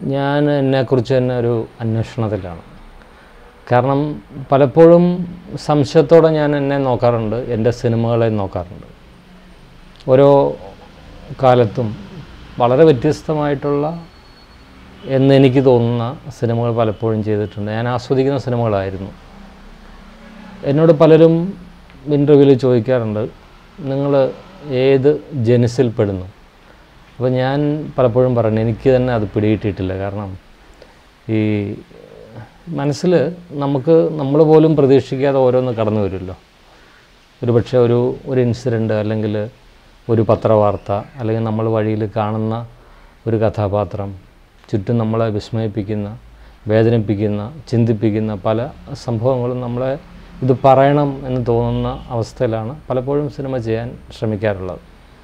ഞാൻ എന്നെക്കുറിച്ച് തന്നെ ഒരു അന്വേഷണത്തിലാണ് കാരണം പലപ്പോഴും സംശയത്തോടെ ഞാൻ എന്നെ നോക്കാറുണ്ട് എൻ്റെ സിനിമകളെ നോക്കാറുണ്ട് ഓരോ കാലത്തും വളരെ വ്യത്യസ്തമായിട്ടുള്ള എന്നെനിക്ക് തോന്നുന്ന സിനിമകൾ പലപ്പോഴും ചെയ്തിട്ടുണ്ട് ഞാൻ ആസ്വദിക്കുന്ന സിനിമകളായിരുന്നു എന്നോട് പലരും ഇൻ്റർവ്യൂവിൽ ചോദിക്കാറുണ്ട് നിങ്ങൾ ഏത് ജനുസിൽ പെടുന്നു അപ്പോൾ ഞാൻ പലപ്പോഴും പറഞ്ഞു എനിക്ക് തന്നെ അത് പിടികിട്ടിയിട്ടില്ല കാരണം ഈ മനസ്സിൽ നമുക്ക് നമ്മൾ പോലും പ്രതീക്ഷിക്കാതെ ഓരോന്ന് കടന്നു വരുമല്ലോ ഒരു പക്ഷേ ഒരു ഒരു ഇൻസിഡൻറ്റ് അല്ലെങ്കിൽ ഒരു പത്രവാർത്ത അല്ലെങ്കിൽ നമ്മൾ വഴിയിൽ കാണുന്ന ഒരു കഥാപാത്രം ചുറ്റും നമ്മളെ വിസ്മയിപ്പിക്കുന്ന വേദനിപ്പിക്കുന്ന ചിന്തിപ്പിക്കുന്ന പല സംഭവങ്ങളും നമ്മളെ ഇത് പറയണം എന്ന് തോന്നുന്ന അവസ്ഥയിലാണ് പലപ്പോഴും സിനിമ ചെയ്യാൻ ശ്രമിക്കാറുള്ളത്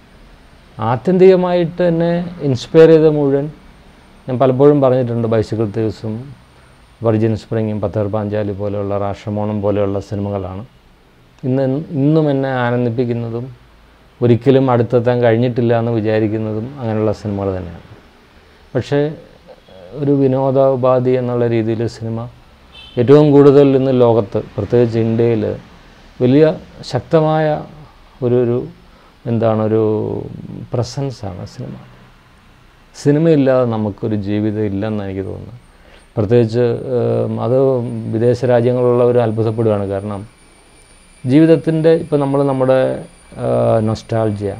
ആത്യന്തികമായിട്ട് എന്നെ ഇൻസ്പയർ ചെയ്ത മുഴുവൻ ഞാൻ പലപ്പോഴും പറഞ്ഞിട്ടുണ്ട് ബൈസിക്കിൾ തീവ്സും വെർജിൻ സ്പ്രിങ്ങും പത്തർ പാഞ്ചാലി പോലെയുള്ള രാഷ്ട്രമോണം പോലെയുള്ള സിനിമകളാണ് ഇന്ന് ഇന്നും എന്നെ ആനന്ദിപ്പിക്കുന്നതും ഒരിക്കലും അടുത്തെത്താൻ കഴിഞ്ഞിട്ടില്ല എന്ന് വിചാരിക്കുന്നതും അങ്ങനെയുള്ള സിനിമകൾ തന്നെയാണ് പക്ഷേ ഒരു വിനോദ ഉപാധി എന്നുള്ള രീതിയിൽ സിനിമ ഏറ്റവും കൂടുതൽ ഇന്ന് ലോകത്ത് പ്രത്യേകിച്ച് ഇന്ത്യയിൽ വലിയ ശക്തമായ ഒരു ഒരു എന്താണ് ഒരു പ്രസൻസാണ് സിനിമ സിനിമയില്ലാതെ നമുക്കൊരു ജീവിതം ഇല്ലെന്ന് എനിക്ക് തോന്നുന്നു പ്രത്യേകിച്ച് ഏം, അത് വിദേശ രാജ്യങ്ങളുള്ളവർ അത്ഭുതപ്പെടുകയാണ് കാരണം ജീവിതത്തിൻ്റെ ഇപ്പോൾ നമ്മൾ നമ്മുടെ നൊസ്റ്റാൾജിയ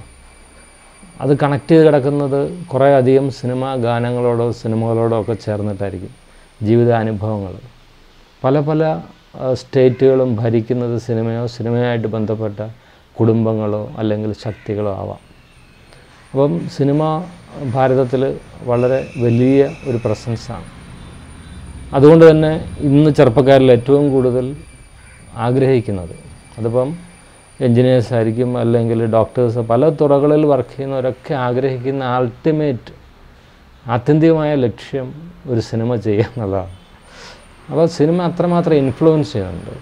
അത് കണക്ട് ചെയ്ത് കിടക്കുന്നത് കുറേ അധികം സിനിമ ഗാനങ്ങളോടോ സിനിമകളോടോ ഒക്കെ ചേർന്നിട്ടായിരിക്കും ജീവിതാനുഭവങ്ങൾ പല പല ആ, സ്റ്റേറ്റുകളും ഭരിക്കുന്നത് സിനിമയോ സിനിമയായിട്ട് ബന്ധപ്പെട്ട കുടുംബങ്ങളോ അല്ലെങ്കിൽ ശക്തികളോ ആവാം അപ്പം സിനിമ ഭാരതത്തിൽ വളരെ വലിയ ഒരു പ്രസൻസാണ് അതുകൊണ്ട് തന്നെ ഇന്ന് ചെറുപ്പക്കാരിൽ ഏറ്റവും കൂടുതൽ ആഗ്രഹിക്കുന്നത് അതിപ്പം എൻജിനീയേഴ്സ് ആയിരിക്കും അല്ലെങ്കിൽ ഡോക്ടേഴ്സ് പല തുറകളിൽ വർക്ക് ചെയ്യുന്നവരൊക്കെ ആഗ്രഹിക്കുന്ന അൾട്ടിമേറ്റ് ആത്യന്തികമായ ലക്ഷ്യം ഒരു സിനിമ ചെയ്യുക എന്നുള്ളതാണ് അപ്പോൾ സിനിമ അത്രമാത്രം ഇൻഫ്ലുവൻസ് ചെയ്യുന്നുണ്ട്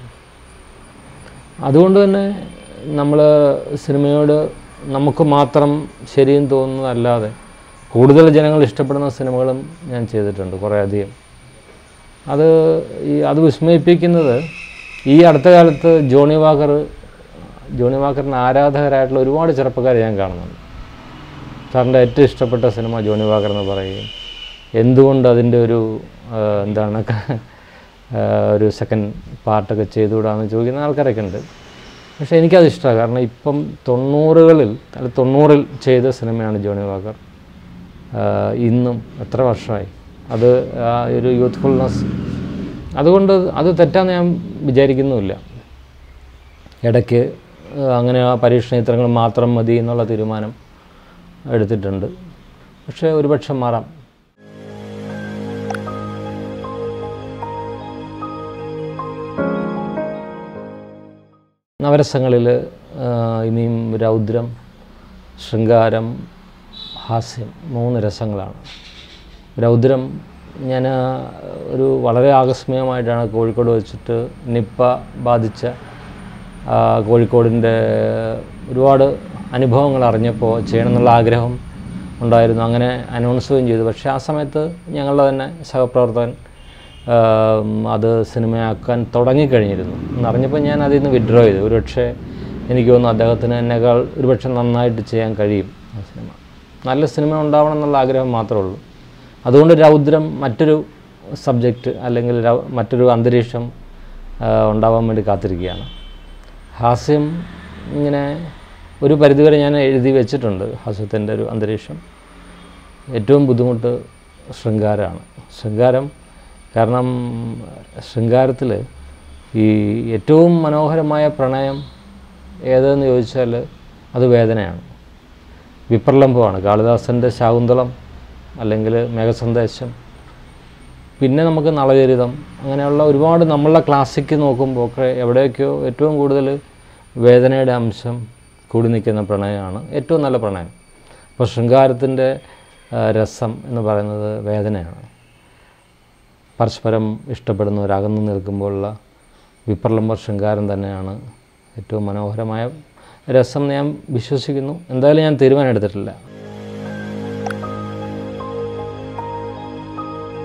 അതുകൊണ്ട് തന്നെ നമ്മൾ സിനിമയോട് നമുക്ക് മാത്രം ശരിയെന്ന് തോന്നുന്നതല്ലാതെ കൂടുതൽ ജനങ്ങൾ ഇഷ്ടപ്പെടുന്ന സിനിമകളും ഞാൻ ചെയ്തിട്ടുണ്ട് കുറേ അധികം അത് ഈ അത് വിസ്മയിപ്പിക്കുന്നത് ഈ അടുത്ത കാലത്ത് ജോണി വാക്കർ ജോണി വാക്കറിന് ആരാധകരായിട്ടുള്ള ഒരുപാട് ചെറുപ്പക്കാരെ ഞാൻ കാണുന്നുണ്ട് സാറിൻ്റെ ഏറ്റവും ഇഷ്ടപ്പെട്ട സിനിമ ജോണി വാക്കർ എന്ന് പറയുകയും എന്തുകൊണ്ട് അതിൻ്റെ ഒരു ആ, എന്താണ് ആ, ഒരു സെക്കൻഡ് പാർട്ടൊക്കെ ചെയ്തുകൂടാന്ന് ചോദിക്കുന്ന ആൾക്കാരൊക്കെ ഉണ്ട് പക്ഷേ എനിക്കത് ഇഷ്ടമാണ് കാരണം ഇപ്പം തൊണ്ണൂറുകളിൽ അല്ല തൊണ്ണൂറിൽ ചെയ്ത സിനിമയാണ് ജോണി വാക്കർ ആ, ഇന്നും എത്ര വർഷമായി അത് ആ ഒരു യൂത്ത്ഫുൾനെസ് അതുകൊണ്ട് അത് തെറ്റാന്ന് ഞാൻ വിചാരിക്കുന്നുമില്ല ഇടയ്ക്ക് ആ, അങ്ങനെ ആ പരീക്ഷണ ചിത്രങ്ങൾ മാത്രം മതി എന്നുള്ള തീരുമാനം എടുത്തിട്ടുണ്ട് പക്ഷേ ഒരുപക്ഷെ മാറാം നവരസങ്ങളിൽ ഇനിയും രൗദ്രം ശൃംഗാരം ഹാസ്യം മൂന്ന് രസങ്ങളാണ് രൗദ്രം ഞാൻ ഒരു വളരെ ആകസ്മികമായിട്ടാണ് കോഴിക്കോട് വെച്ചിട്ട് നിപ്പ ബാധിച്ച ആ, കോഴിക്കോടിൻ്റെ ഒരുപാട് അനുഭവങ്ങൾ അറിഞ്ഞപ്പോൾ ചെയ്യണമെന്നുള്ള ആഗ്രഹം ഉണ്ടായിരുന്നു അങ്ങനെ അനൗൺസുകയും ചെയ്തു പക്ഷേ ആ സമയത്ത് ഞങ്ങളുടെ തന്നെ സഹപ്രവർത്തകൻ ആം, അത് സിനിമയാക്കാൻ തുടങ്ങിക്കഴിഞ്ഞിരുന്നു എന്നറിഞ്ഞപ്പോൾ ഞാൻ അതിൽ നിന്ന് വിഡ്രോ ചെയ്തു ഒരുപക്ഷെ എനിക്ക് തോന്നുന്നു അദ്ദേഹത്തിന് എന്നെക്കാൾ ഒരുപക്ഷെ നന്നായിട്ട് ചെയ്യാൻ കഴിയും ആ സിനിമ നല്ല സിനിമ ഉണ്ടാവണം എന്നുള്ള ആഗ്രഹം മാത്രമേ ഉള്ളൂ അതുകൊണ്ട് രൗദ്രം മറ്റൊരു സബ്ജക്റ്റ് അല്ലെങ്കിൽ രൗ- മറ്റൊരു അന്തരീക്ഷം ആ, ഉണ്ടാവാൻ വേണ്ടി കാത്തിരിക്കുകയാണ് ഹാസ്യം ഇങ്ങനെ ഒരു പരിധിവരെ ഞാൻ എഴുതി വെച്ചിട്ടുണ്ട് ഹാസ്യത്തിൻ്റെ ഒരു അന്തരീക്ഷം ഏറ്റവും ബുദ്ധിമുട്ട് ശൃംഗാരമാണ് ശൃംഗാരം കാരണം ശൃംഗാരത്തിൽ ഈ ഏറ്റവും മനോഹരമായ പ്രണയം ഏതെന്ന് ചോദിച്ചാൽ അത് വേദനയാണ് വിപ്രലംബമാണ് കാളിദാസൻ്റെ ശാകുന്തളം അല്ലെങ്കിൽ മേഘസന്ദേശം പിന്നെ നമുക്ക് നളചരിതം അങ്ങനെയുള്ള ഒരുപാട് നമ്മളുടെ ക്ലാസിക്ക് നോക്കുമ്പോൾ ഒക്കെ എവിടെയൊക്കെയോ ഏറ്റവും കൂടുതൽ വേദനയുടെ അംശം കൂടി നിൽക്കുന്ന പ്രണയമാണ് ഏറ്റവും നല്ല പ്രണയം അപ്പോൾ ശൃംഗാരത്തിൻ്റെ ആ, രസം എന്ന് പറയുന്നത് വേദനയാണ് പരസ്പരം ഇഷ്ടപ്പെടുന്നവർ അകന്നു നിൽക്കുമ്പോഴുള്ള വിപ്രലംബ ശൃംഗാരം തന്നെയാണ് ഏറ്റവും മനോഹരമായ രസം എന്ന് ഞാൻ വിശ്വസിക്കുന്നു എന്തായാലും ഞാൻ തീരുമാനം എടുത്തിട്ടില്ല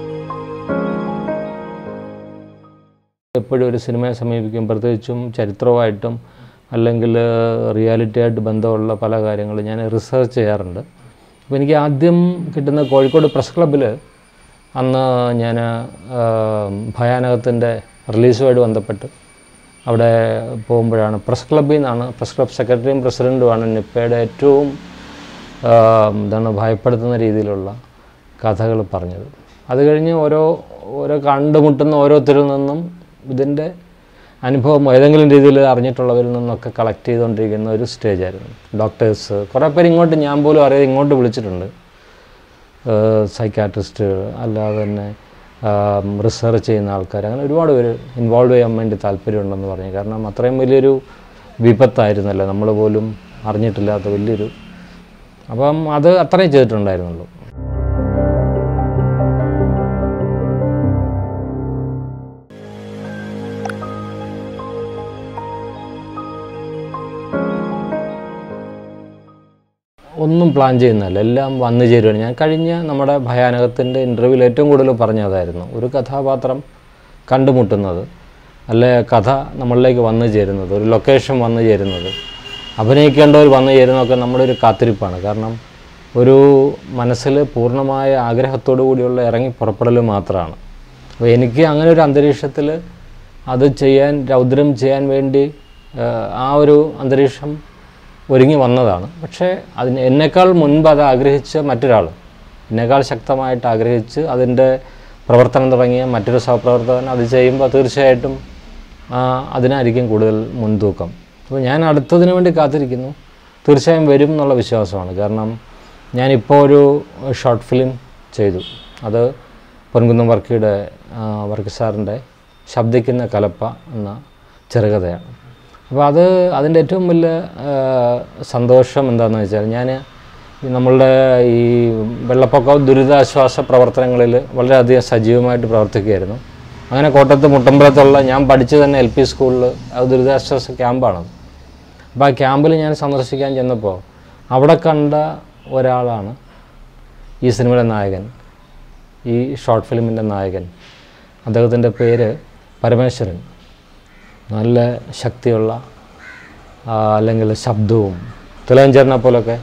എപ്പോഴും ഒരു സിനിമയെ സമീപിക്കും പ്രത്യേകിച്ചും ചരിത്രമായിട്ടും അല്ലെങ്കിൽ റിയാലിറ്റി ആയിട്ട് ബന്ധമുള്ള പല കാര്യങ്ങളും ഞാൻ റിസർച്ച് ചെയ്യാറുണ്ട് അപ്പോൾ എനിക്ക് ആദ്യം കിട്ടുന്ന കോഴിക്കോട് പ്രസ് ക്ലബ്ബിൽ അന്ന് ഞാൻ ഭയാനകത്തിൻ്റെ റിലീസുമായിട്ട് ബന്ധപ്പെട്ട് അവിടെ പോകുമ്പോഴാണ് പ്രസ് ക്ലബ്ബിൽ നിന്നാണ് പ്രസ് ക്ലബ് സെക്രട്ടറിയും പ്രസിഡൻറ്റുമാണ് നിപ്പയുടെ ഏറ്റവും ആ, എന്താണ് ഭയപ്പെടുത്തുന്ന രീതിയിലുള്ള കഥകൾ പറഞ്ഞത് അത് കഴിഞ്ഞ് ഓരോ ഓരോ കണ്ടുമുട്ടുന്ന ഓരോരുത്തരിൽ നിന്നും ഇതിൻ്റെ അനുഭവം ഏതെങ്കിലും രീതിയിൽ അറിഞ്ഞിട്ടുള്ളവരിൽ നിന്നൊക്കെ കളക്ട് ചെയ്തുകൊണ്ടിരിക്കുന്ന ഒരു സ്റ്റേജായിരുന്നു ഡോക്ടേഴ്സ് കുറേ പേര് ഇങ്ങോട്ട് ഞാൻ പോലും അറിയാതെ ഇങ്ങോട്ട് വിളിച്ചിട്ടുണ്ട് സൈക്കാട്രിസ്റ്റ് അല്ലാതെ തന്നെ റിസർച്ച് ചെയ്യുന്ന ആൾക്കാർ അങ്ങനെ ഒരുപാട് പേര് ഇൻവോൾവ് ചെയ്യാൻ വേണ്ടി താല്പര്യമുണ്ടെന്ന് പറഞ്ഞു കാരണം അത്രയും വലിയൊരു വിപത്തായിരുന്നല്ലോ നമ്മൾ പോലും അറിഞ്ഞിട്ടില്ലാത്ത വലിയൊരു അപ്പം അത് അത്രയും ചെയ്തിട്ടുണ്ടായിരുന്നുള്ളൂ ഒന്നും പ്ലാൻ ചെയ്യുന്നതല്ല എല്ലാം വന്നു ചേരുകയാണ് ഞാൻ കഴിഞ്ഞ നമ്മുടെ ഭയാനകത്തിൻ്റെ ഇൻ്റർവ്യൂവിൽ ഏറ്റവും കൂടുതൽ പറഞ്ഞതായിരുന്നു ഒരു കഥാപാത്രം കണ്ടുമുട്ടുന്നത് അല്ലെ കഥ നമ്മളിലേക്ക് വന്നു ചേരുന്നത് ഒരു ലൊക്കേഷൻ വന്നു ചേരുന്നത് അഭിനയിക്കേണ്ടവർ വന്നു ചേരുന്നതൊക്കെ നമ്മുടെ ഒരു കാത്തിരിപ്പാണ് കാരണം ഒരു മനസ്സിൽ പൂർണ്ണമായ ആഗ്രഹത്തോടു കൂടിയുള്ള ഇറങ്ങി പുറപ്പെടൽ മാത്രമാണ് അപ്പോൾ എനിക്ക് അങ്ങനെ ഒരു അന്തരീക്ഷത്തിൽ അത് ചെയ്യാൻ രൗദ്രം ചെയ്യാൻ വേണ്ടി ആ, ആ ഒരു അന്തരീക്ഷം ഒരുങ്ങി വന്നതാണ് പക്ഷേ അതിന് എന്നേക്കാൾ മുൻപ് അത് ആഗ്രഹിച്ച മറ്റൊരാൾ എന്നേക്കാൾ ശക്തമായിട്ട് ആഗ്രഹിച്ച് അതിൻ്റെ പ്രവർത്തനം തുടങ്ങിയ മറ്റൊരു സഹപ്രവർത്തകൻ അത് ചെയ്യുമ്പോൾ തീർച്ചയായിട്ടും ആ, അതിനായിരിക്കും കൂടുതൽ മുൻതൂക്കം അപ്പോൾ ഞാൻ അടുത്തതിന് വേണ്ടി കാത്തിരിക്കുന്നു തീർച്ചയായും വരും എന്നുള്ള വിശ്വാസമാണ് കാരണം ഞാനിപ്പോൾ ഒരു ഷോർട്ട് ഫിലിം ചെയ്തു അത് പൊൻകുന്നം വർക്കിയുടെ ആ, വർക്കി സാറിൻ്റെ ശബ്ദിക്കുന്ന കലപ്പ എന്ന ചെറുകഥയാണ് അപ്പോൾ അത് അതിൻ്റെ ഏറ്റവും വലിയ ആ, സന്തോഷം എന്താണെന്ന് വെച്ചാൽ ഞാൻ നമ്മളുടെ ഈ വെള്ളപ്പൊക്ക ദുരിതാശ്വാസ പ്രവർത്തനങ്ങളിൽ വളരെയധികം സജീവമായിട്ട് പ്രവർത്തിക്കുകയായിരുന്നു അങ്ങനെ കോട്ടയത്ത് മുട്ടമ്പലത്തുള്ള ഞാൻ പഠിച്ചു തന്നെ എൽ പി സ്കൂളിൽ അത് ദുരിതാശ്വാസ ക്യാമ്പാണത് അപ്പോൾ ആ ക്യാമ്പിൽ ഞാൻ സന്ദർശിക്കാൻ ചെന്നപ്പോൾ അവിടെ കണ്ട ഒരാളാണ് ഈ സിനിമയുടെ നായകൻ ഈ ഷോർട്ട് ഫിലിമിൻ്റെ നായകൻ അദ്ദേഹത്തിൻ്റെ പേര് പരമേശ്വരൻ നല്ല ശക്തിയുള്ള ആ, അല്ലെങ്കിൽ ശബ്ദവും തിളഞ്ചേരനെ പോലൊക്കെ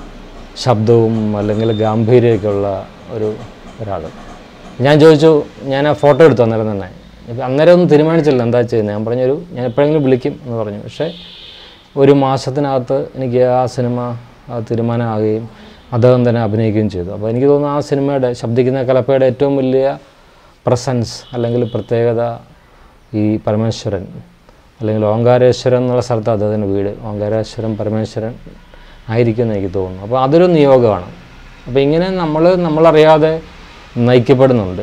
ശബ്ദവും അല്ലെങ്കിൽ ഗാംഭീര്യമൊക്കെ ഉള്ള ഒരു ഒരാൾ ഞാൻ ചോദിച്ചു ഞാൻ ആ ഫോട്ടോ എടുത്തു അന്നേരം തന്നെ ഇപ്പം അന്നേരം ഒന്നും തീരുമാനിച്ചില്ല എന്താ ചെയ്യുന്നത് ഞാൻ പറഞ്ഞൊരു ഞാൻ എപ്പോഴെങ്കിലും വിളിക്കും എന്ന് പറഞ്ഞു പക്ഷേ ഒരു മാസത്തിനകത്ത് എനിക്ക് ആ സിനിമ ആ തീരുമാനമാകുകയും അദ്ദേഹം തന്നെ അഭിനയിക്കുകയും ചെയ്തു അപ്പോൾ എനിക്ക് തോന്നുന്നു ആ സിനിമയുടെ ശബ്ദിക്കുന്ന കലപ്പയുടെ ഏറ്റവും വലിയ പ്രസൻസ് അല്ലെങ്കിൽ പ്രത്യേകത ഈ പരമേശ്വരൻ അല്ലെങ്കിൽ ഓങ്കാരേശ്വരൻ എന്നുള്ള സ്ഥലത്ത് അദ്ദേഹത്തിൻ്റെ വീട് ഓങ്കാരേശ്വരൻ പരമേശ്വരൻ ആയിരിക്കുമെന്ന് എനിക്ക് തോന്നുന്നു അപ്പോൾ അതൊരു നിയോഗമാണ് അപ്പോൾ ഇങ്ങനെ നമ്മൾ നമ്മളറിയാതെ നയിക്കപ്പെടുന്നുണ്ട്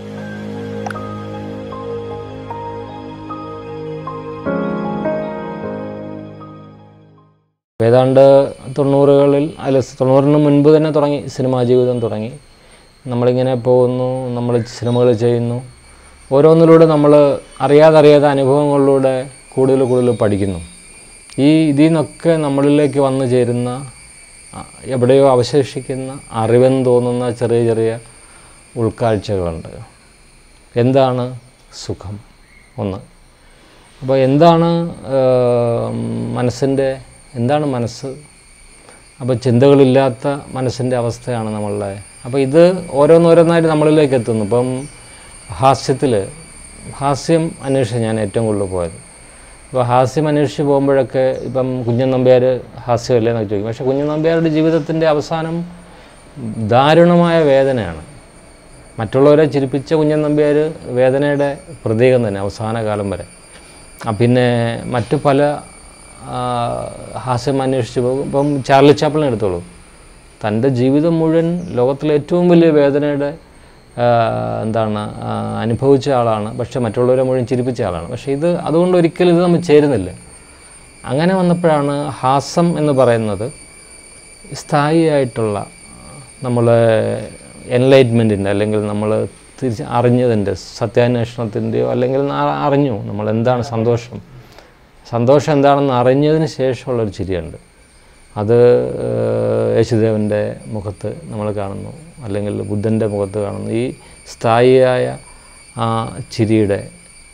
ഏതാണ്ട് തൊണ്ണൂറുകളിൽ അല്ല തൊണ്ണൂറിന് മുൻപ് തന്നെ തുടങ്ങി സിനിമാ ജീവിതം തുടങ്ങി നമ്മളിങ്ങനെ പോകുന്നു നമ്മൾ സിനിമകൾ ചെയ്യുന്നു ഓരോന്നിലൂടെ നമ്മൾ അറിയാതെ അറിയാതെ അനുഭവങ്ങളിലൂടെ കൂടുതൽ കൂടുതൽ പഠിക്കുന്നു ഈ ഇതിൽ നിന്നൊക്കെ നമ്മളിലേക്ക് വന്നു ചേരുന്ന ആ, എവിടെയോ അവശേഷിക്കുന്ന അറിവെന്ന് തോന്നുന്ന ചെറിയ ചെറിയ ഉൾക്കാഴ്ചകളുണ്ട് എന്താണ് സുഖം ഒന്ന് അപ്പോൾ എന്താണ് മനസ്സിൻ്റെ എന്താണ് മനസ്സ് അപ്പോൾ ചിന്തകളില്ലാത്ത മനസ്സിൻ്റെ അവസ്ഥയാണ് നമ്മളുടെ അപ്പോൾ ഇത് ഓരോന്നോരോന്നായിട്ട് നമ്മളിലേക്ക് എത്തുന്നു ഇപ്പം ഹാസ്യത്തിൽ ഹാസ്യം അന്വേഷിച്ച് ഞാൻ ഏറ്റവും കൂടുതൽ പോയത് അപ്പോൾ ഹാസ്യം അന്വേഷിച്ച് പോകുമ്പോഴൊക്കെ ഇപ്പം കുഞ്ഞൻ നമ്പ്യാർ ഹാസ്യമല്ലേ എന്നൊക്കെ ചോദിക്കും പക്ഷേ കുഞ്ഞൻ നമ്പ്യാരുടെ ജീവിതത്തിൻ്റെ അവസാനം ദാരുണമായ വേദനയാണ് മറ്റുള്ളവരെ ചിരിപ്പിച്ച കുഞ്ഞൻ നമ്പ്യാർ വേദനയുടെ പ്രതീകം തന്നെ അവസാന കാലം വരെ ആ പിന്നെ മറ്റു പല ആ, ഹാസ്യം അന്വേഷിച്ച് പോകും ഇപ്പം ചാർലി ചാപ്പിളിനെ എടുത്തോളൂ തൻ്റെ ജീവിതം മുഴുവൻ ലോകത്തിലെ ഏറ്റവും വലിയ വേദനയുടെ ആ, എന്താണ് ആ, അനുഭവിച്ച ആളാണ് പക്ഷെ മറ്റുള്ളവരെ മുഴുവൻ ചിരിപ്പിച്ച ആളാണ് പക്ഷേ ഇത് അതുകൊണ്ട് ഒരിക്കലും ഇത് നമ്മൾ ചേരുന്നില്ല അങ്ങനെ വന്നപ്പോഴാണ് ഹാസം എന്ന് പറയുന്നത് സ്ഥായിയായിട്ടുള്ള നമ്മൾ എൻലൈറ്റ്മെൻറ്റിൻ്റെ അല്ലെങ്കിൽ നമ്മൾ തിരിച്ച് അറിഞ്ഞതിൻ്റെ സത്യാന്വേഷണത്തിൻ്റെയോ അല്ലെങ്കിൽ ആ- അറിഞ്ഞു നമ്മൾ എന്താണ് സന്തോഷം സന്തോഷം എന്താണെന്ന് അറിഞ്ഞതിന് ശേഷമുള്ളൊരു ചിരിയുണ്ട് അത് ഏഹ്, യേശുദേവൻ്റെ മുഖത്ത് നമ്മൾ കാണുന്നു അല്ലെങ്കിൽ ബുദ്ധൻ്റെ മുഖത്ത് കാണുന്നു ഈ സ്ഥായിയായ ആ ചിരിയുടെ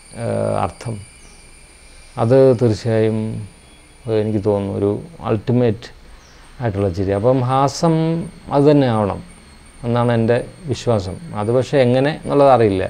ഏഹ്, അർത്ഥം അത് തീർച്ചയായും ഏഹ്, എനിക്ക് തോന്നുന്നു ഒരു അൾട്ടിമേറ്റ് ആയിട്ടുള്ള ചിരി അപ്പം ഹാസം അത് തന്നെ ആവണം എന്നാണ് എൻ്റെ വിശ്വാസം അത് പക്ഷേ എങ്ങനെ എന്നുള്ളത് അറിയില്ല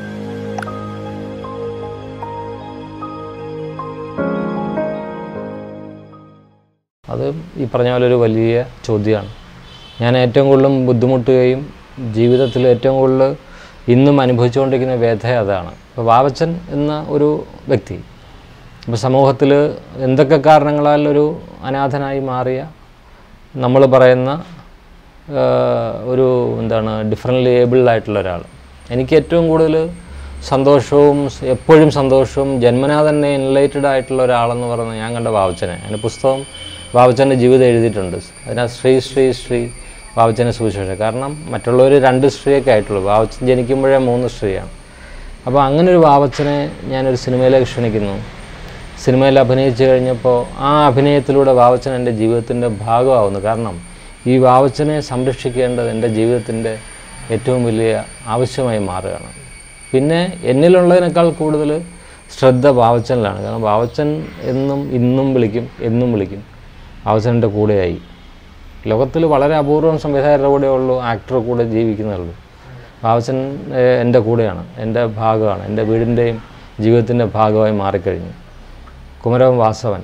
അത് ഈ പറഞ്ഞ പോലെ ഒരു വലിയ ചോദ്യമാണ് ഞാൻ ഏറ്റവും കൂടുതലും ബുദ്ധിമുട്ടുകയും ജീവിതത്തിൽ ഏറ്റവും കൂടുതൽ ഇന്നും അനുഭവിച്ചുകൊണ്ടിരിക്കുന്ന വ്യഥ അതാണ് ഇപ്പോൾ വാവച്ചൻ എന്ന ഒരു വ്യക്തി ഇപ്പോൾ സമൂഹത്തിൽ എന്തൊക്കെ കാരണങ്ങളാൽ ഒരു അനാഥനായി മാറിയ നമ്മൾ പറയുന്ന ആ, ഒരു എന്താണ് ഡിഫറെൻ്റ്ലി ഏബിൾഡ് ആയിട്ടുള്ള ഒരാൾ എനിക്ക് ഏറ്റവും കൂടുതൽ സന്തോഷവും സ് എപ്പോഴും സന്തോഷവും ജന്മനാ തന്നെ എൻലൈറ്റഡ് ആയിട്ടുള്ള ഒരാളെന്ന് പറയുന്നത് ഞാൻ കണ്ട വാവച്ചനെ അതിൻ്റെ പുസ്തകം വാവച്ചൻ്റെ ജീവിതം എഴുതിയിട്ടുണ്ട് അതിനകത്ത് ശ്രീ ശ്രീ ശ്രീ വാവച്ചൻ്റെ സുവിശേഷം കാരണം മറ്റുള്ളവർ രണ്ട് സ്ത്രീയൊക്കെ ആയിട്ടുള്ളൂ വാവച്ചൻ ജനിക്കുമ്പോഴേ മൂന്ന് സ്ത്രീയാണ് അപ്പോൾ അങ്ങനെ ഒരു വാവച്ചനെ ഞാനൊരു സിനിമയിലേക്ക് ക്ഷണിക്കുന്നു സിനിമയിൽ അഭിനയിച്ചു കഴിഞ്ഞപ്പോൾ ആ അഭിനയത്തിലൂടെ വാവച്ചൻ എൻ്റെ ജീവിതത്തിൻ്റെ ഭാഗമാവുന്നു കാരണം ഈ വാവച്ചനെ സംരക്ഷിക്കേണ്ടത് എൻ്റെ ജീവിതത്തിൻ്റെ ഏറ്റവും വലിയ ആവശ്യമായി മാറുകയാണ് പിന്നെ എന്നിലുള്ളതിനേക്കാൾ കൂടുതൽ ശ്രദ്ധ വാവച്ചനിലാണ് കാരണം വാവച്ചൻ എന്നും ഇന്നും വിളിക്കും എന്നും വിളിക്കും വാവച്ചൻ എൻ്റെ കൂടെയായി ലോകത്തിൽ വളരെ അപൂർവം സംവിധായകരുടെ കൂടെ ഉള്ളൂ ആക്ടർ കൂടെ ജീവിക്കുന്നുള്ളൂ വാവച്ചൻ ഏഹ്, എൻ്റെ കൂടെയാണ് എൻ്റെ ഭാഗമാണ് എൻ്റെ വീടിൻ്റെയും ജീവിതത്തിൻ്റെ ഭാഗമായി മാറിക്കഴിഞ്ഞു കുമരവൻ വാസവൻ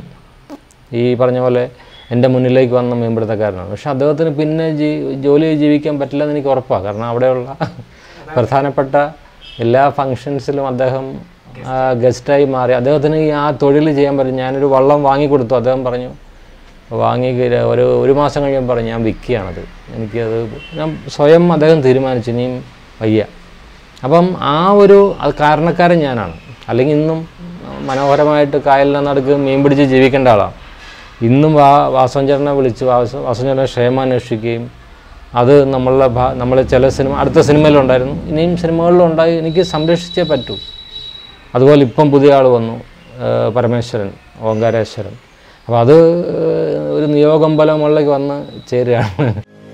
ഈ പറഞ്ഞ പോലെ എൻ്റെ മുന്നിലേക്ക് വന്ന മീൻപിടുത്തക്കാരനാണ് പക്ഷെ അദ്ദേഹത്തിന് പിന്നെ ജീ ജോലി ചെയ്ത് ജീവിക്കാൻ പറ്റില്ലെന്ന് എനിക്ക് ഉറപ്പാണ് കാരണം അവിടെയുള്ള പ്രധാനപ്പെട്ട എല്ലാ ഫങ്ഷൻസിലും അദ്ദേഹം ആ, ഗസ്റ്റായി മാറി അദ്ദേഹത്തിന് ഈ ആ തൊഴിൽ ചെയ്യാൻ പറ്റും ഞാനൊരു വള്ളം വാങ്ങിക്കൊടുത്തു അദ്ദേഹം പറഞ്ഞു വാങ്ങി കഴി- ഒരു ഒരു മാസം കഴിയുമ്പോൾ പറഞ്ഞു ഞാൻ വിൽക്കുകയാണത് എനിക്കത് ഞാൻ സ്വയം അദ്ദേഹം തീരുമാനിച്ചു ഇനിയും വയ്യ അപ്പം ആ ഒരു അത് കാരണക്കാരൻ ഞാനാണ് അല്ലെങ്കിൽ ഇന്നും മനോഹരമായിട്ട് കായലിനെ നടുക്ക് മീൻ പിടിച്ച് ജീവിക്കേണ്ട ആളാണ് ഇന്നും വാ വാസവൻ ചേട്ടനെ വിളിച്ച് വാസ വാസവൻ ചേട്ടനെ ക്ഷേമം അന്വേഷിക്കുകയും അത് നമ്മളുടെ ഭാ നമ്മൾ ചില സിനിമ അടുത്ത സിനിമയിലുണ്ടായിരുന്നു ഇനിയും സിനിമകളിലുണ്ടായി എനിക്ക് സംരക്ഷിച്ചേ പറ്റൂ അതുപോലെ ഇപ്പം പുതിയ ആൾ വന്നു ഏഹ് പരമേശ്വരൻ ഓങ്കാരേശ്വരൻ അപ്പോൾ അത് ഏഹ് ഒരു നിയോഗം പോലെ മുകളിലേക്ക് വന്ന് ചേരുകയാണ്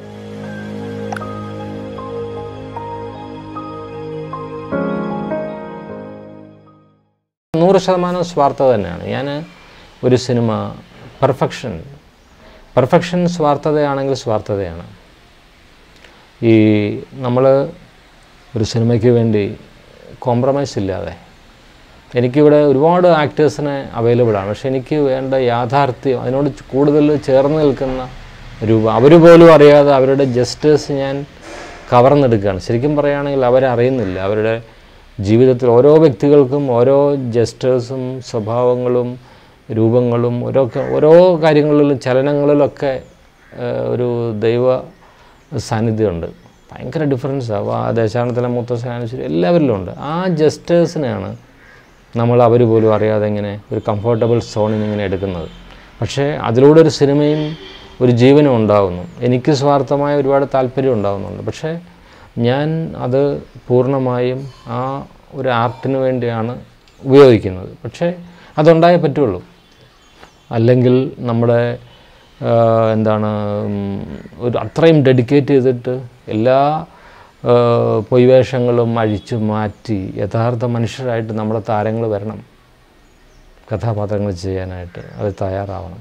നൂറ് ശതമാനം സ്വാർത്ഥത തന്നെയാണ് ഞാൻ ഒരു സിനിമ പെർഫെക്ഷൻ പെർഫെക്ഷൻ സ്വാർത്ഥതയാണെങ്കിൽ സ്വാർത്ഥതയാണ് ഈ നമ്മൾ ഒരു സിനിമയ്ക്ക് വേണ്ടി കോംപ്രമൈസ് ഇല്ലാതെ എനിക്കിവിടെ ഒരുപാട് ആക്ടേഴ്സിനെ അവൈലബിൾ ആണ് പക്ഷെ എനിക്ക് വേണ്ട യാഥാർത്ഥ്യം അതിനോട് കൂടുതൽ ചേർന്ന് നിൽക്കുന്ന രൂപം അവർ പോലും അറിയാതെ അവരുടെ ജസ്റ്റേഴ്സ് ഞാൻ കവർന്നെടുക്കുകയാണ് ശരിക്കും പറയുകയാണെങ്കിൽ അവരറിയുന്നില്ല അവരുടെ ജീവിതത്തിൽ ഓരോ വ്യക്തികൾക്കും ഓരോ ജസ്റ്റേഴ്സും സ്വഭാവങ്ങളും രൂപങ്ങളും ഓരോ ഓരോ കാര്യങ്ങളിലും ചലനങ്ങളിലൊക്കെ ഏഹ്, ഒരു ദൈവ സാന്നിധ്യമുണ്ട് ഭയങ്കര ഡിഫറൻസാണ് ആ ദേശാടനത്തിലെ മുത്തശ്ശാനുശ്ശേരി എല്ലാവരിലും ഉണ്ട് ആ ജസ്റ്റേഴ്സിനെയാണ് നമ്മൾ അവർ പോലും അറിയാതെ ഇങ്ങനെ ഒരു കംഫർട്ടബിൾ സോണിൽ ഇങ്ങനെ എടുക്കുന്നത് പക്ഷേ അതിലൂടെ ഒരു സിനിമയും ഒരു ജീവനും ഉണ്ടാകുന്നു എനിക്ക് സ്വാർത്ഥമായ ഒരുപാട് താല്പര്യം ഉണ്ടാകുന്നുണ്ട് പക്ഷേ ഞാൻ അത് പൂർണ്ണമായും ആ ഒരു ആർട്ടിന് വേണ്ടിയാണ് ഉപയോഗിക്കുന്നത് പക്ഷേ അതുണ്ടായേ പറ്റുള്ളൂ അല്ലെങ്കിൽ നമ്മുടെ ആ, എന്താണ് ഉം, ഒരു അത്രയും ഡെഡിക്കേറ്റ് ചെയ്തിട്ട് എല്ലാ ആ, പൊയ്വേഷങ്ങളും അഴിച്ചു മാറ്റി യഥാർത്ഥ മനുഷ്യരായിട്ട് നമ്മുടെ താരങ്ങൾ വരണം കഥാപാത്രങ്ങൾ ചെയ്യാനായിട്ട് അത് തയ്യാറാവണം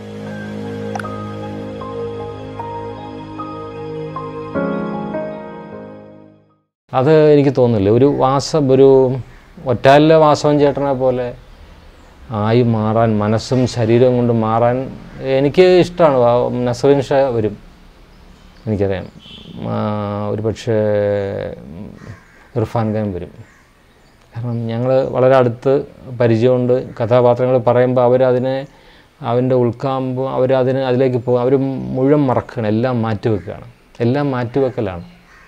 അത് എനിക്ക് തോന്നുന്നില്ല ഒരു വാസം ഒരു ഒറ്റാലിലെ വാസവൻ ചേട്ടനെ പോലെ ആയി മാറാൻ മനസ്സും ശരീരവും കൊണ്ട് മാറാൻ എനിക്ക് ഇഷ്ടമാണ് നസറിൻ ഷാ വരും എനിക്കറിയാം ആ, ഒരു പക്ഷേ ഇർഫാൻ ഖാൻ വരും കാരണം ഞങ്ങൾ വളരെ അടുത്ത് പരിചയമുണ്ട് കഥാപാത്രങ്ങൾ പറയുമ്പോൾ അവരതിനെ അവൻ്റെ ഉൾക്കാമ്പ് അവരതിന് അതിലേക്ക് പോകും അവർ മുഴുവൻ മറക്കുകയാണ് എല്ലാം മാറ്റിവെക്കുകയാണ് എല്ലാം മാറ്റിവെക്കലാണ്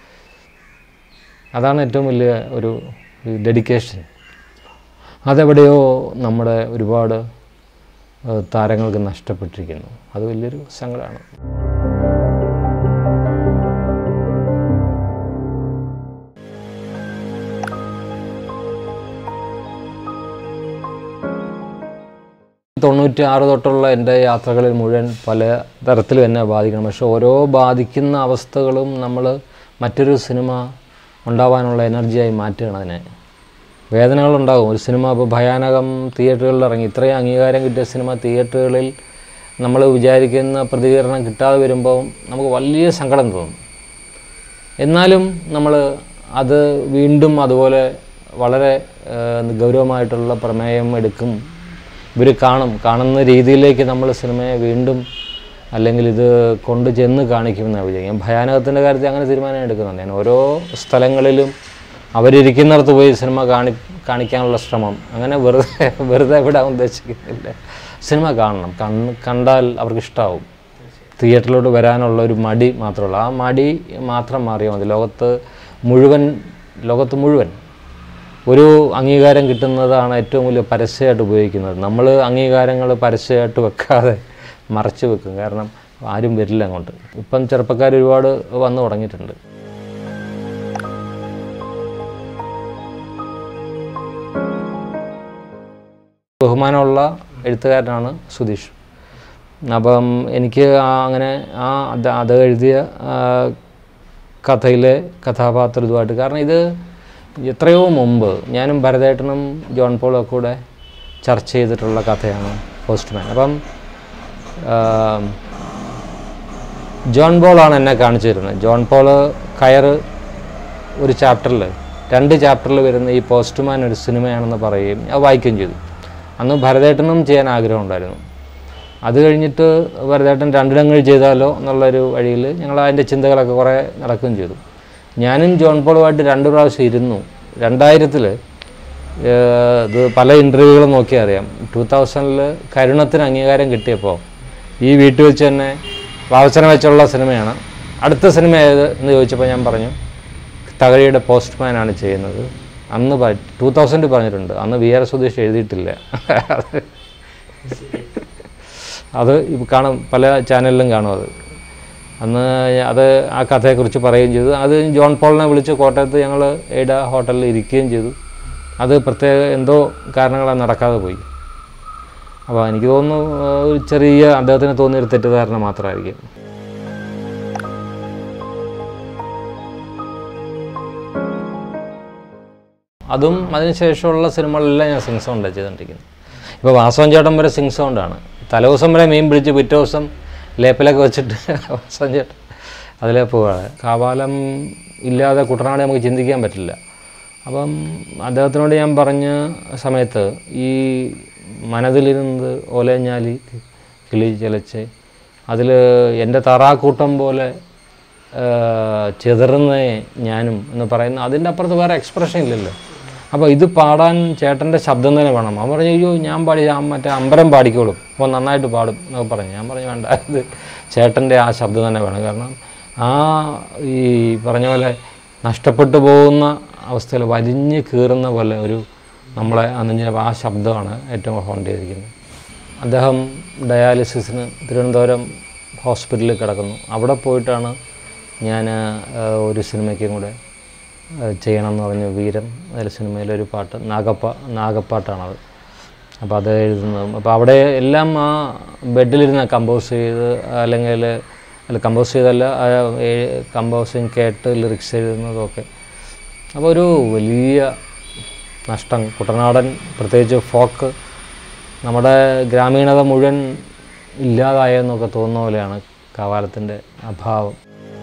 അതാണ് ഏറ്റവും വലിയ ഒരു ഡെഡിക്കേഷൻ അതെവിടെയോ നമ്മുടെ ഒരുപാട് ഏഹ്, താരങ്ങൾക്ക് നഷ്ടപ്പെട്ടിരിക്കുന്നു അത് വലിയൊരു സങ്കടമാണ് തൊണ്ണൂറ്റി ആറ് തൊട്ടുള്ള എൻ്റെ യാത്രകളിൽ മുഴുവൻ പല തരത്തിലും എന്നെ ബാധിക്കണം പക്ഷെ ഓരോ ബാധിക്കുന്ന അവസ്ഥകളും നമ്മൾ മറ്റൊരു സിനിമ ഉണ്ടാവാനുള്ള എനർജിയായി മാറ്റുകയാണ് അതിനെ വേദനകളുണ്ടാകും ഒരു സിനിമ ഇപ്പോൾ ഭയാനകം തിയേറ്ററുകളിൽ ഇറങ്ങി ഇത്രയും അംഗീകാരം കിട്ടിയ സിനിമ തിയേറ്ററുകളിൽ നമ്മൾ വിചാരിക്കുന്ന പ്രതികരണം കിട്ടാതെ വരുമ്പോൾ നമുക്ക് വലിയ സങ്കടം തോന്നും എന്നാലും നമ്മൾ അത് വീണ്ടും അതുപോലെ വളരെ ഏഹ്, ഗൗരവമായിട്ടുള്ള പ്രമേയം എടുക്കും ഇവർ കാണും കാണുന്ന രീതിയിലേക്ക് നമ്മൾ സിനിമയെ വീണ്ടും അല്ലെങ്കിൽ ഇത് കൊണ്ട് ചെന്ന് കാണിക്കുമെന്നാണ് വിചാരിക്കും ഭയാനകത്തിൻ്റെ കാര്യത്തിൽ അങ്ങനെ തീരുമാനം എടുക്കുന്നുണ്ട് ഞാൻ ഓരോ സ്ഥലങ്ങളിലും അവരിയ്ക്കുന്നിടത്ത് പോയി സിനിമ കാണി കാണിക്കാനുള്ള ശ്രമം അങ്ങനെ വെറുതെ വെറുതെ വിടാൻ ഉദ്ദേശിക്കുന്നില്ല സിനിമ കാണണം കണ്ണ് കണ്ടാൽ അവർക്ക് ഇഷ്ടമാവും തിയേറ്ററിലോട്ട് വരാനുള്ള ഒരു മടി മാത്രമല്ല ആ മടി മാത്രം മാറിയാൽ മതി ലോകത്ത് മുഴുവൻ ലോകത്ത് മുഴുവൻ ഒരു അംഗീകാരം കിട്ടുന്നതാണ് ഏറ്റവും വലിയ പരസ്യമായിട്ട് ഉപയോഗിക്കുന്നത് നമ്മൾ അംഗീകാരങ്ങൾ പരസ്യമായിട്ട് വെക്കാതെ മറച്ചു വെക്കും കാരണം ആരും വരില്ല അങ്ങോട്ട് ഇപ്പം ചെറുപ്പക്കാർ ഒരുപാട് വന്നു തുടങ്ങിയിട്ടുണ്ട് ബഹുമാനമുള്ള എഴുത്തുകാരനാണ് സുധീഷ് അപ്പം എനിക്ക് ആ അങ്ങനെ ആ അത് അത് എഴുതിയ ആ, കഥയിലെ കഥാപാത്രം ഇതുമായിട്ട് കാരണം ഇത് എത്രയോ മുമ്പ് ഞാനും ഭരതേട്ടനും ജോൺ പോളും ഒക്കെ കൂടെ ചർച്ച ചെയ്തിട്ടുള്ള കഥയാണ് പോസ്റ്റ്മാൻ അപ്പം ആ, ജോൺ പോളാണ് എന്നെ കാണിച്ചു തരുന്നത് ജോൺ പോള് കയറ് ഒരു ചാപ്റ്ററിൽ രണ്ട് ചാപ്റ്ററിൽ വരുന്ന ഈ പോസ്റ്റ്മാൻ ഒരു സിനിമയാണെന്ന് പറയുകയും അത് വായിക്കുകയും ചെയ്തു അന്ന് ഭരതേട്ടനും ചെയ്യാൻ ആഗ്രഹമുണ്ടായിരുന്നു അത് കഴിഞ്ഞിട്ട് ഭരതേട്ടൻ രണ്ടിടങ്ങൾ ചെയ്താലോ എന്നുള്ളൊരു വഴിയിൽ ഞങ്ങൾ അതിൻ്റെ ചിന്തകളൊക്കെ കുറേ നടക്കുകയും ചെയ്തു ഞാനും ജോൺ പോളുമായിട്ട് രണ്ട് പ്രാവശ്യം ഇരുന്നു രണ്ടായിരത്തിൽ ഇത് പല ഇൻ്റർവ്യൂകളും നോക്കിയാൽ അറിയാം ടൂ തൗസൻഡിൽ കരുണത്തിന് അംഗീകാരം കിട്ടിയപ്പോൾ ഈ വീട്ടിൽ വെച്ച് തന്നെ വാവച്ചന വെച്ചുള്ള സിനിമയാണ് അടുത്ത സിനിമ ഏത് എന്ന് ചോദിച്ചപ്പോൾ ഞാൻ പറഞ്ഞു തകഴിയുടെ പോസ്റ്റ്മാനാണ് ചെയ്യുന്നത് അന്ന് ടൂ തൗസൻഡ് പറഞ്ഞിട്ടുണ്ട് അന്ന് വി ആർ സുധീഷ് എഴുതിയിട്ടില്ല അത് ഇപ്പം കാണും പല ചാനലിലും കാണും അത് അന്ന് അത് ആ കഥയെക്കുറിച്ച് പറയുകയും ചെയ്തു അത് ജോൺ പോളിനെ വിളിച്ച് കോട്ടയത്ത് ഞങ്ങൾ എയ്ഡ ഹോട്ടലിൽ ഇരിക്കുകയും ചെയ്തു അത് പ്രത്യേക എന്തോ കാരണങ്ങളാൽ നടക്കാതെ പോയി അപ്പോൾ എനിക്ക് തോന്നുന്നു ആ, ഒരു ചെറിയ അദ്ദേഹത്തിന് തോന്നിയൊരു തെറ്റിദ്ധാരണ മാത്രമായിരിക്കും അതും അതിനുശേഷമുള്ള സിനിമകളിലെല്ലാം ഞാൻ സിംഗ് സൗണ്ടാണ് ചെയ്തുകൊണ്ടിരിക്കുന്നത് ഇപ്പോൾ വാസവൻ ചേട്ടൻ വരെ സിംഗ് സൗണ്ടാണ് തലേദിവസം വരെ മീൻ പിടിച്ച് പിറ്റേ ദിവസം ലേപ്പിലൊക്കെ വെച്ചിട്ട് വാസവൻ ചേട്ടൻ അതിലേ പോവാണ് കാവാലം ഇല്ലാതെ കുട്ടനാട് നമുക്ക് ചിന്തിക്കാൻ പറ്റില്ല അപ്പം അദ്ദേഹത്തിനോട് ഞാൻ പറഞ്ഞ സമയത്ത് ഈ മനതിലിരുന്നത് ഓലഞ്ഞാലി കിളി ചിലച്ച് അതിൽ എൻ്റെ തറാക്കൂട്ടം പോലെ ചെതറുന്നേ ഞാനും എന്ന് പറയുന്ന അതിൻ്റെ അപ്പുറത്ത് വേറെ എക്സ്പ്രഷൻ ഇല്ലല്ലോ അപ്പോൾ ഇത് പാടാൻ ചേട്ടൻ്റെ ശബ്ദം തന്നെ വേണം അവൻ പറഞ്ഞു അയ്യോ ഞാൻ പാടി ഞാൻ മറ്റേ അമ്പരം പാടിക്കോളും അപ്പോൾ നന്നായിട്ട് പാടും എന്നൊക്കെ പറഞ്ഞു ഞാൻ പറഞ്ഞു വേണ്ട ഇത് ചേട്ടൻ്റെ ആ ശബ്ദം തന്നെ വേണം കാരണം ആ ഈ പറഞ്ഞ പോലെ നഷ്ടപ്പെട്ടു പോകുന്ന അവസ്ഥയിൽ വലിഞ്ഞ് കീറുന്ന പോലെ ഒരു നമ്മളെ അന്നിഞ്ഞ ആ ശബ്ദമാണ് ഏറ്റവും ഹോണ്ട് ചെയ്തിരിക്കുന്നത് അദ്ദേഹം ഡയാലിസിസിന് തിരുവനന്തപുരം ഹോസ്പിറ്റലിൽ കിടക്കുന്നു അവിടെ പോയിട്ടാണ് ഞാൻ ആ, ഒരു സിനിമയ്ക്കും കൂടെ ആ, ചെയ്യണമെന്ന് പറഞ്ഞു വീരം അതിൽ സിനിമയിലൊരു പാട്ട് നാഗപ്പ നാഗപ്പാട്ടാണത് അപ്പോൾ അത് എഴുതുന്നതും അപ്പോൾ അവിടെ എല്ലാം ആ ബെഡിലിരുന്ന് കമ്പോസ് ചെയ്ത് അല്ലെങ്കിൽ അല്ല കമ്പോസ് ചെയ്തല്ല കമ്പോസിങ് കേട്ട് ലിറിക്സ് എഴുതുന്നതൊക്കെ അപ്പോൾ ഒരു വലിയ നഷ്ടം കുട്ടനാടൻ പ്രത്യേകിച്ച് ഫോക്ക് നമ്മുടെ ഗ്രാമീണത മുഴുവൻ ഇല്ലാതായെന്നൊക്കെ തോന്നുന്ന പോലെയാണ് കാവാലത്തിൻ്റെ അഭാവം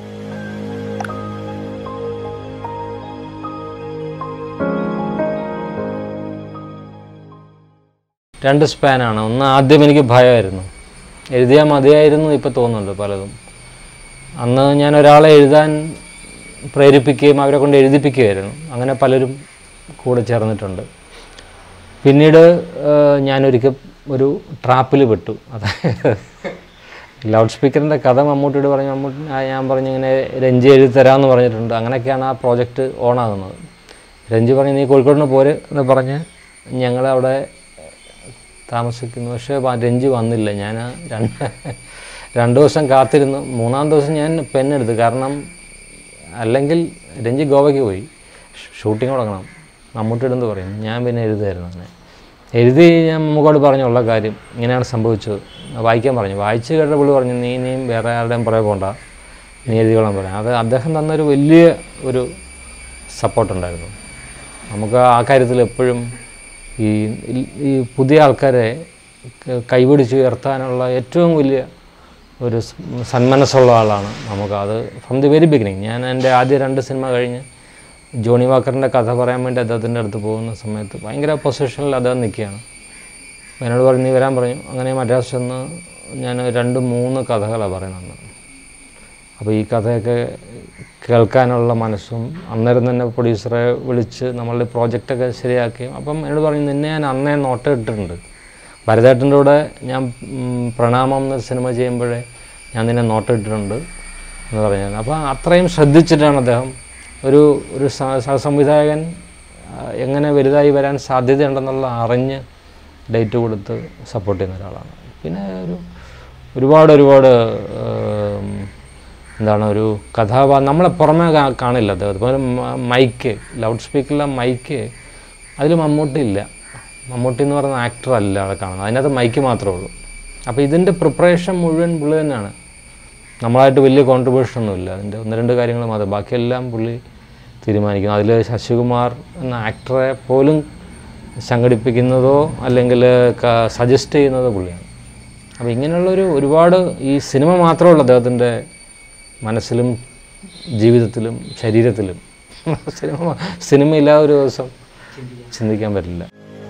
രണ്ട് സ്പാനാണ് ഒന്ന് ആദ്യം എനിക്ക് ഭയമായിരുന്നു എഴുതിയാൽ മതിയായിരുന്നു ഇപ്പോൾ തോന്നുന്നുണ്ട് പലതും അന്ന് ഞാൻ ഒരാളെ എഴുതാൻ പ്രേരിപ്പിക്കുകയും അവരെ കൊണ്ട് എഴുതിപ്പിക്കുകയായിരുന്നു അങ്ങനെ പലരും കൂടെ ചേർന്നിട്ടുണ്ട് പിന്നീട് ഏഹ്, ഞാനൊരിക്കൽ ഒരു ട്രാപ്പിൽ പെട്ടു അതായത് ലൗഡ് സ്പീക്കറിൻ്റെ കഥ മമ്മൂട്ടിയോട് പറഞ്ഞു മമ്മൂട്ടി ആ, ഞാൻ പറഞ്ഞു ഇങ്ങനെ രഞ്ജി എഴുതി തരാമെന്ന് പറഞ്ഞിട്ടുണ്ട് അങ്ങനെയൊക്കെയാണ് ആ പ്രോജക്റ്റ് ഓണാകുന്നത് രഞ്ജി പറഞ്ഞു നീ കോഴിക്കോടിന് പോര് എന്ന് പറഞ്ഞ് ഞങ്ങളവിടെ താമസിക്കുന്നു പക്ഷേ വ- രഞ്ജി വന്നില്ല ഞാൻ രണ്ട് രണ്ട് ദിവസം കാത്തിരുന്നു മൂന്നാം ദിവസം ഞാൻ പെണ്ണെടുത്തു കാരണം അല്ലെങ്കിൽ രഞ്ജി ഗോവയ്ക്ക് പോയി ഷൂട്ടിംഗ് തുടങ്ങണം മമ്മൂട്ടിയിടെന്ന് പറയും ഞാൻ പിന്നെ എഴുതുമായിരുന്നു അങ്ങനെ എഴുതി ഞാൻ നമുക്കോട് പറഞ്ഞുള്ള കാര്യം ഇങ്ങനെയാണ് സംഭവിച്ചത് വായിക്കാൻ പറഞ്ഞു വായിച്ച് കേട്ട പുള്ളി പറഞ്ഞു നീ ഇനിയും വേറെ ആരുടെയും പുറകെ പോകണ്ട നീ എഴുതിക്കോളാൻ പറയാം അത് അദ്ദേഹം തന്നൊരു വലിയ ഒരു സപ്പോർട്ടുണ്ടായിരുന്നു നമുക്ക് ആ കാര്യത്തിൽ എപ്പോഴും ഈ ഈ പുതിയ ആൾക്കാരെ ക- കൈപിടിച്ച് ഉയർത്താനുള്ള ഏറ്റവും വലിയ ഒരു സ് സന്മനസ്സുള്ള ആളാണ് നമുക്ക് അത് ഫ്രം ദി വെരി ബിഗിനിങ് ഞാൻ എൻ്റെ ആദ്യ രണ്ട് സിനിമ കഴിഞ്ഞ് ജോണി വാക്കറിൻ്റെ കഥ പറയാൻ വേണ്ടി അദ്ദേഹത്തിൻ്റെ അടുത്ത് പോകുന്ന സമയത്ത് ഭയങ്കര പൊസിഷനിൽ അദ്ദേഹം നിൽക്കുകയാണ് അപ്പോൾ എന്നോട് പറഞ്ഞു നീ വരാൻ പറഞ്ഞു അങ്ങനെ മദ്രാസ് ചെന്ന് ഞാൻ രണ്ട് മൂന്ന് കഥകളാണ് പറയുന്നത് അപ്പോൾ ഈ കഥയൊക്കെ കേൾക്കാനുള്ള മനസ്സും അന്നേരം തന്നെ പ്രൊഡ്യൂസറെ വിളിച്ച് നമ്മളുടെ പ്രോജക്റ്റൊക്കെ ശരിയാക്കി അപ്പം എന്നോട് പറഞ്ഞു നിന്നെ ഞാൻ അന്നേ നോട്ട് ഇട്ടിട്ടുണ്ട് ഭരതേട്ടൻ്റെ കൂടെ ഞാൻ ഉം, പ്രണാമം എന്ന സിനിമ ചെയ്യുമ്പോഴേ ഞാൻ നിന്നെ നോട്ട് ഇട്ടിട്ടുണ്ട് എന്ന് പറഞ്ഞു അപ്പോൾ അത്രയും ശ്രദ്ധിച്ചിട്ടാണ് അദ്ദേഹം ഒരു ഒരു സ- സഹസംവിധായകൻ ആ, എങ്ങനെ വലുതായി വരാൻ സാധ്യതയുണ്ടെന്നുള്ള അറിഞ്ഞ് ഡേറ്റ് കൊടുത്ത് സപ്പോർട്ട് ചെയ്യുന്ന ഒരാളാണ് പിന്നെ ഒരു ഒരുപാട് ഒരുപാട് ഏം, എന്താണ് ഒരു കഥാപാ നമ്മളെ പുറമേ കാ- കാണില്ല അദ്ദേഹം ഇപ്പോൾ മൈക്ക് ലൗഡ് സ്പീക്കറിലെ മൈക്ക് അതിൽ മമ്മൂട്ടി ഇല്ല മമ്മൂട്ടി എന്ന് പറയുന്ന ആക്ടർ അല്ല അവിടെ കാണുന്നത് അതിനകത്ത് മൈക്ക് മാത്രമേ ഉള്ളൂ അപ്പോൾ ഇതിൻ്റെ പ്രിപ്പറേഷൻ മുഴുവൻ പുള്ളി തന്നെയാണ് നമ്മളായിട്ട് വലിയ കോൺട്രിബ്യൂഷൻ ഒന്നുമില്ല അതിൻ്റെ ഒന്ന് രണ്ട് കാര്യങ്ങൾ മാത്രം ബാക്കിയെല്ലാം പുള്ളി തീരുമാനിക്കുന്നു അതിൽ ശശികുമാർ എന്ന ആക്ടറെ പോലും സംഘടിപ്പിക്കുന്നതോ അല്ലെങ്കിൽ സജസ്റ്റ് ചെയ്യുന്നതോ പുള്ളിയാണ് അപ്പോൾ ഇങ്ങനെയുള്ളൊരു ഒരുപാട് ഈ സിനിമ മാത്രമല്ല അദ്ദേഹത്തിൻ്റെ മനസ്സിലും ജീവിതത്തിലും ശരീരത്തിലും സിനിമ സിനിമയില്ലാതെ ഒരു ദിവസം ചിന്തിക്കാൻ പറ്റില്ല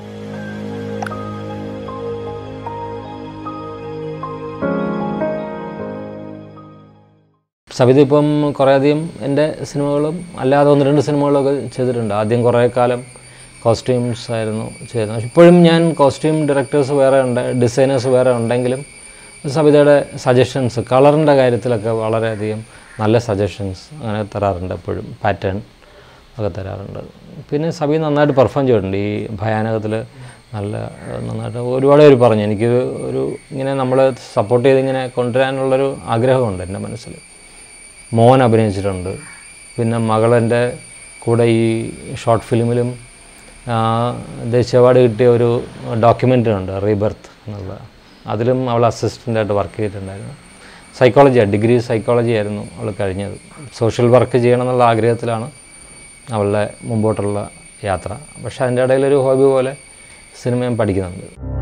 സവിത ഇപ്പം കുറേയധികം എൻ്റെ സിനിമകളും അല്ലാതെ ഒന്ന് രണ്ട് സിനിമകളൊക്കെ ചെയ്തിട്ടുണ്ട് ആദ്യം കുറേ കാലം കോസ്റ്റ്യൂംസ് ആയിരുന്നു ചെയ്തത് പക്ഷെ ഇപ്പോഴും ഞാൻ കോസ്റ്റ്യൂം ഡയറക്ടേഴ്സ് വേറെ ഉണ്ട് ഡിസൈനേഴ്സ് വേറെ ഉണ്ടെങ്കിലും സവിതയുടെ സജഷൻസ് കളറിൻ്റെ കാര്യത്തിലൊക്കെ വളരെയധികം നല്ല സജഷൻസ് അങ്ങനെ തരാറുണ്ട് എപ്പോഴും പാറ്റേൺ ഒക്കെ തരാറുണ്ട് പിന്നെ സബി നന്നായിട്ട് പെർഫോം ചെയ്തിട്ടുണ്ട് ഈ ഭയാനകത്തിൽ നല്ല ഏഹ്, നന്നായിട്ട് ഒരുപാട് പേര് പറഞ്ഞു എനിക്ക് ഒരു ഇങ്ങനെ നമ്മൾ സപ്പോർട്ട് ചെയ്ത് ഇങ്ങനെ കൊണ്ടുവരാനുള്ളൊരു ആഗ്രഹമുണ്ട് എൻ്റെ മനസ്സിൽ മോൻ അഭിനയിച്ചിട്ടുണ്ട് പിന്നെ മകളെൻ്റെ കൂടെ ഈ ഷോർട്ട് ഫിലിമിലും ആ, ദേശീയ അവാർഡ് കിട്ടിയ ഒരു ഡോക്യുമെൻ്ററി ഉണ്ട് റീബർത്ത് എന്നുള്ള അതിലും അവൾ അസിസ്റ്റൻ്റായിട്ട് വർക്ക് ചെയ്തിട്ടുണ്ടായിരുന്നു സൈക്കോളജിയാണ് ഡിഗ്രി സൈക്കോളജി ആയിരുന്നു അവൾ കഴിഞ്ഞത് സോഷ്യൽ വർക്ക് ചെയ്യണം എന്നുള്ള ആഗ്രഹത്തിലാണ് അവളുടെ മുമ്പോട്ടുള്ള യാത്ര പക്ഷേ അതിൻ്റെ ഇടയിലൊരു ഹോബി പോലെ സിനിമയും പഠിക്കുന്നുണ്ട്